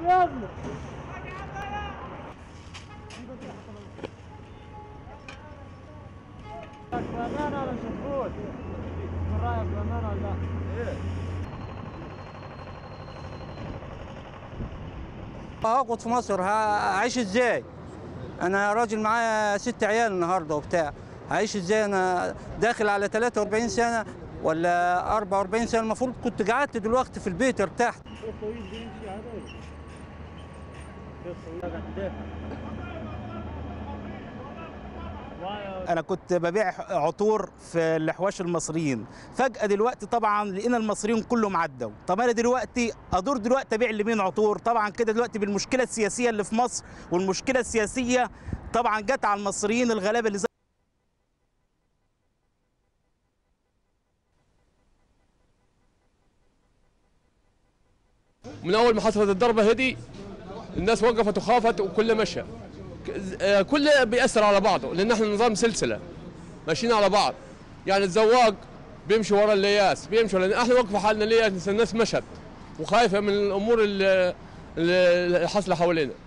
يا ابني بأمانة ولا شفوت؟ من رأيك بأمانة ولا لا؟ هقعد في مصر هعيش ازاي؟ انا راجل معايا ست عيال النهارده وبتاع هعيش ازاي انا داخل على 43 سنه ولا 44 سنه المفروض كنت قعدت دلوقتي في البيت ارتحت الطويل بيمشي هذا الطويل ده انا كنت ببيع عطور في الحواش المصريين فجاه دلوقتي طبعا لقينا المصريين كلهم عدوا طب انا دلوقتي ادور دلوقتي ابيع لمين عطور طبعا كده دلوقتي بالمشكله السياسيه اللي في مصر والمشكله السياسيه طبعا جت على المصريين الغلابه اللي زي من اول ما حصلت الضربه هدي الناس وقفت وخافت وكل مشى ك- آه، كله بيأثر على بعضه لان احنا نظام سلسله ماشيين على بعض يعني الزواق بيمشي ورا الياس بيمشي لان احنا واقفه حالنا ليه الناس مشت وخايفه من الامور اللي اللي حاصله حوالينا